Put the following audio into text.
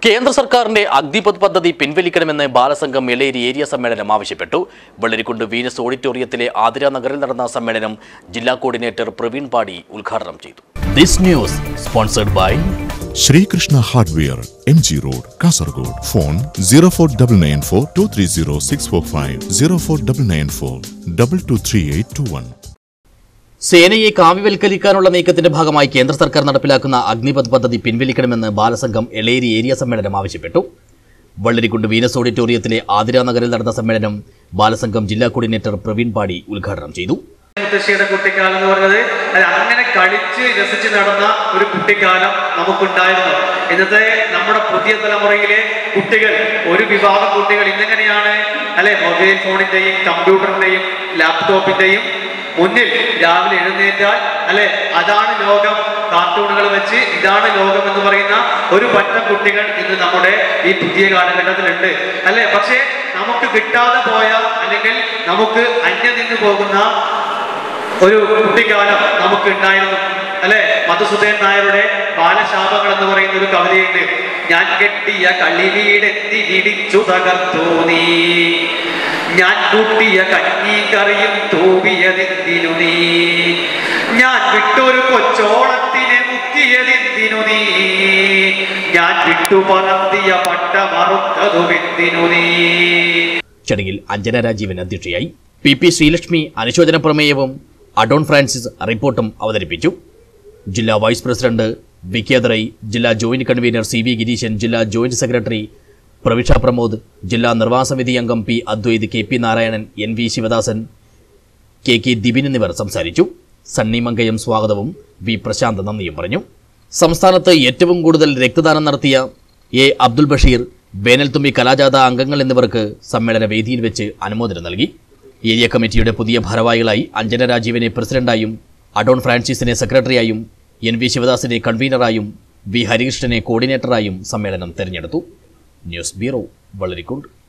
കേന്ദ്ര സർക്കാരിന്റെ അഗ്നിപത് പദ്ധതി പിൻവലിക്കണമെന്ന് ബാലസംഘം എളേരി ഏരിയ സമ്മേളനം ആവശ്യപ്പെട്ടു വെള്ളരിക്കുണ്ട് വീനസ് ഓഡിറ്റോറിയത്തിലെ ആതിര നഗറിൽ നടന്ന സമ്മേളനം ജില്ലാ കോർഡിനേറ്റർ പ്രവീൺ പാടി ഉദ്ഘാടനം ചെയ്തു this news sponsored by Sreekrishna hardware M G road Kasaragod phone zero four double nine four two three zero six four five zero four double nine four double two three eight two one സേനയെ കാവ്യവൽക്കരിക്കാനുള്ള നീക്കത്തിന്റെ ഭാഗമായി കേന്ദ്ര സർക്കാർ നടപ്പിലാക്കുന്ന അഗ്നിപത് പദ്ധതി പിൻവലിക്കണമെന്ന് Balasangham Eleri area സമ്മേളനം ആവശ്യപ്പെട്ടു വള്ളരിക്കുണ്ട് വീനസ് ഓഡിറ്റോറിയത്തിലെ ആതിര നഗറിൽ നടന്ന സമ്മേളനം ബാലസംഘം ജില്ലാ കോർഡിനേറ്റർ പ്രവീൺ പാടി ഉദ്ഘാടനം ചെയ്തു മുത്തശ്ശിയുടെ കുട്ടിക്കാലം എന്ന് പറയുന്നത് അത് അങ്ങനെ കളിച്ച് രസിച്ച് നടന്ന ഒരു കുട്ടിക്കാലം നമുക്കുണ്ടായിരുന്നു ഇന്നത്തെ നമ്മുടെ പുതിയ തലമുറയിലെ കുട്ടികൾ ഒരു വിഭാഗം കുട്ടികൾ ഇന്നെങ്ങനെയാണ് അല്ലെ മൊബൈൽ ഫോണിന്റെയും കമ്പ്യൂട്ടറിന്റെയും ലാപ്ടോപ്പിന്റെയും മുന്നിൽ രാവിലെ എഴുന്നേറ്റാൽ അല്ലെ അതാണ് ലോകം കാർട്ടൂണുകൾ വെച്ച് ഇതാണ് ലോകം എന്ന് പറയുന്ന ഒരു പറ്റം കുട്ടികൾ ഇന്ന് നമ്മുടെ ഈ പുതിയ കാലഘട്ടത്തിലുണ്ട് അല്ലെ പക്ഷേ നമുക്ക് കിട്ടാതെ പോയ അല്ലെങ്കിൽ നമുക്ക് അന്യം നിന്ന് പോകുന്ന ഒരു കുട്ടിക്കാലം നമുക്ക് ഉണ്ടായിരുന്നു അല്ലെ മധുസൂദൻ നായരുടെ ബാലശാപങ്ങൾ എന്ന് പറയുന്ന ഒരു കവിതയുണ്ട് ഞാൻ കെട്ടിയ കളി വീടെത്തി തകർത്തു നീ ഞാൻ കൂട്ടിയ കഞ്ഞി കറിയും തൂവിയതെന്തിനു നീ ഞാൻ വിട്ടൊരു കൊച്ചോളത്തിനെ മുക്കിയതെന്തിനു നീ ഞാൻ വിട്ടു പറത്തിയ പട്ട മറുത്തതുമെന്തിനു നീ ചടങ്ങിൽ അഞ്ജന രാജീവൻ അധ്യക്ഷയായി പി പി ശ്രീലക്ഷ്മി അനുശോചന പ്രമേയവും അഡോൺ ഫ്രാൻസിസ് റിപ്പോർട്ടും അവതരിപ്പിച്ചു ജില്ലാ vice president V K Darai ജില്ലാ joint convener C V Gireesan ജില്ലാ ജോയിന്റ് സെക്രട്ടറി പ്രവിഷ പ്രമോദ് ജില്ലാ നിർവാഹ സമിതി അംഗം P Adwaith K P Narayanan N V Sivadasan K K Dibin എന്നിവർ സംസാരിച്ചു സണ്ണി മങ്കയം സ്വാഗതവും വി പ്രശാന്ത് നന്ദിയും പറഞ്ഞു സംസ്ഥാനത്ത് ഏറ്റവും കൂടുതൽ രക്തദാനം നടത്തിയ എ അബ്ദുൽ ബഷീർ വേനൽത്തുമ്പി കലാജാഥ അംഗങ്ങൾ എന്നിവർക്ക് സമ്മേളന വേദിയിൽ വെച്ച് അനുമോദനം നൽകി ഏരിയ കമ്മിറ്റിയുടെ പുതിയ ഭാരവാഹികളായി അഞ്ജന രാജീവിനെ പ്രസിഡന്റായും അഡോൺ ഫ്രാൻസിസിനെ സെക്രട്ടറിയായും എൻ വി ശിവദാസിനെ കൺവീനറായും വി ഹരികൃഷ്ണനെ കോർഡിനേറ്ററായും സമ്മേളനം തെരഞ്ഞെടുത്തു ന്യൂസ് ബ്യൂറോ വളരിക്കുണ്ട്